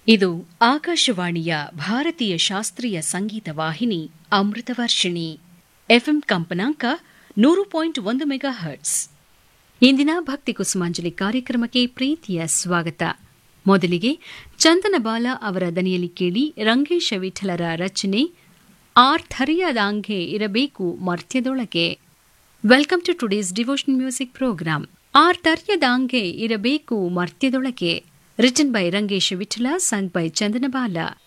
ಇದು ಆಕಾಶವಾಣಿಯ ಭಾರತೀಯ ಶಾಸ್ತ್ರೀಯ ಸಂಗೀತ ವಾಹಿನಿ ಅಮೃತವರ್ಷಿಣಿ ಎಫ್ಎಂ ಕಂಪನಾಂಕ ನೂರು ಪಾಯಿಂಟ್ ಒಂದು ಮೆಗಾ ಹರ್ಟ್ಸ್ ಇಂದಿನ ಭಕ್ತಿ ಕುಸುಮಾಂಜಲಿ ಕಾರ್ಯಕ್ರಮಕ್ಕೆ ಪ್ರೀತಿಯ ಸ್ವಾಗತ ಮೊದಲಿಗೆ ಚಂದನಬಾಲ ಅವರ ದನಿಯಲ್ಲಿ ಕೇಳಿ ರಂಗೇಶ ವಿಠಲರ ರಚನೆ ಆರ್ಥರ್ಯದಾಂಗೆ ಇರಬೇಕು ಮರ್ತ್ಯದೊಳಗೆ welcome to today's devotion music programme ಆರ್ತರ್ಯದಾಂಗೆ ಇರಬೇಕು ಮರ್ತ್ಯದೊಳಗೆ written by Rangesha Vittala sung by ಚಂದನಬಾಲ